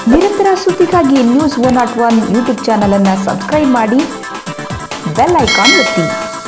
ನಿರಂತರ ಸುದ್ದಿಗಾಗಿ news one not one YouTube ಚಾನಲನ್ನು ಸಬ್ಸ್ಕ್ರೈಬ್ ಮಾಡಿ ಬೆಲ್ ಐಕಾನ್ ಒತ್ತಿ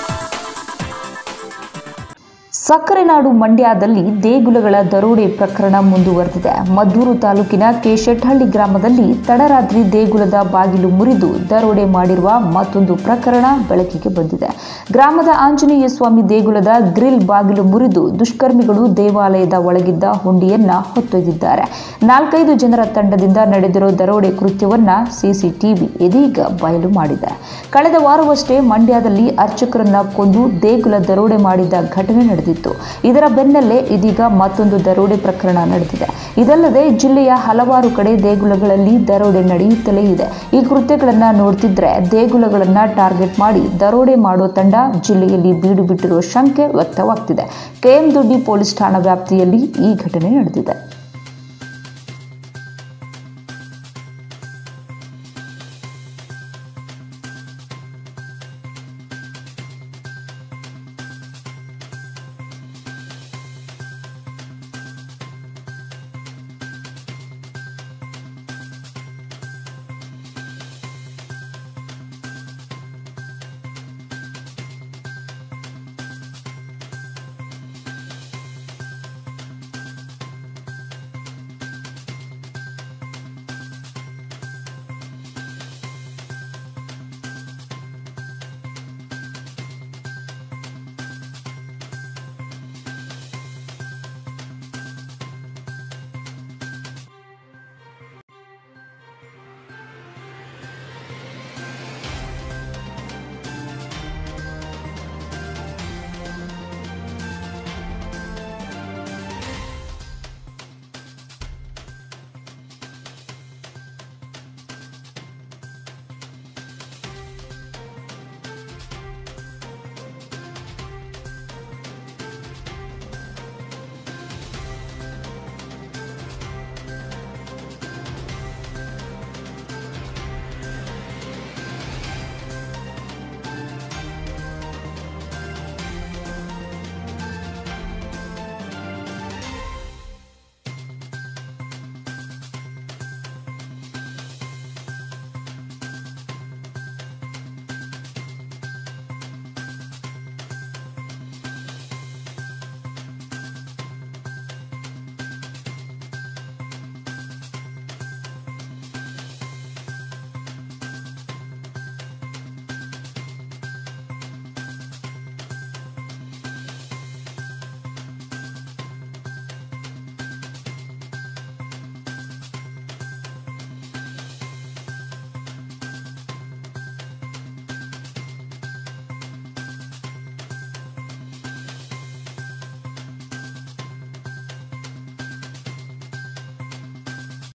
ಸಕ್ಕರೆ ನಾಡು ಮಂಡ್ಯದಲ್ಲಿ ದೇಗುಲಗಳ ದರೋಡೆ ಪ್ರಕರಣ ಮುಂದುವರೆದಿದೆ ಮದ್ದೂರು ತಾಲೂಕಿನ ಕೆಶೆಟ್ಹಳ್ಳಿ ಗ್ರಾಮದಲ್ಲಿ ತಡರಾತ್ರಿ ದೇಗುಲದ ಬಾಗಿಲು ಮುರಿದು ದರೋಡೆ ಮಾಡಿರುವ ಮತ್ತೊಂದು ಪ್ರಕರಣ ಬೆಳಕಿಗೆ ಬಂದಿದೆ ಗ್ರಾಮದ ಆಂಜನೇಯ ಸ್ವಾಮಿ ದೇಗುಲದ ಗ್ರಿಲ್ ಬಾಗಿಲು ಮುರಿದು ದುಷ್ಕರ್ಮಿಗಳು ದೇವಾಲಯದ ಒಳಗಿದ್ದ ಹುಂಡಿಯನ್ನ ಹೊತ್ತೊಯ್ದಿದ್ದಾರೆ ನಾಲ್ಕೈದು ಜನರ ತಂಡದಿಂದ ನಡೆದಿರೋ ದರೋಡೆ ಕೃತ್ಯವನ್ನ ಸಿಸಿಟಿವಿ ಇದೀಗ ಬಯಲು ಮಾಡಿದೆ ಕಳೆದ ವಾರವಷ್ಟೇ ಮಂಡ್ಯದಲ್ಲಿ ಅರ್ಚಕರನ್ನ ಕೊಂದು ದೇಗುಲ ದರೋಡೆ ಮಾಡಿದ್ದ ಘಟನೆ ನಡೆದಿತ್ತು ಇದರ ಬೆನ್ನಲ್ಲೇ ಇದೀಗ ಮತ್ತೊಂದು ದರೋಡೆ ಪ್ರಕರಣ ನಡೆದಿದೆ ಇದಲ್ಲದೆ ಜಿಲ್ಲೆಯ ಹಲವಾರು ಕಡೆ ದೇಗುಲಗಳಲ್ಲಿ ದರೋಡೆ ನಡೆಯುತ್ತಲೇ ಇದೆ ಈ ಕೃತ್ಯಗಳನ್ನ ನೋಡ್ತಿದ್ರೆ ದೇಗುಲಗಳನ್ನ ಟಾರ್ಗೆಟ್ ಮಾಡಿ ದರೋಡೆ ಮಾಡೋ ತಂಡ ಜಿಲ್ಲೆಯಲ್ಲಿ ಬೀಡು ಬಿಟ್ಟಿರುವ ಶಂಕೆ ವ್ಯಕ್ತವಾಗ್ತಿದೆ ಕೆಎಂ ದೊಡ್ಡಿ ಪೊಲೀಸ್ ಠಾಣಾ ವ್ಯಾಪ್ತಿಯಲ್ಲಿ ಈ ಘಟನೆ ನಡೆದಿದೆ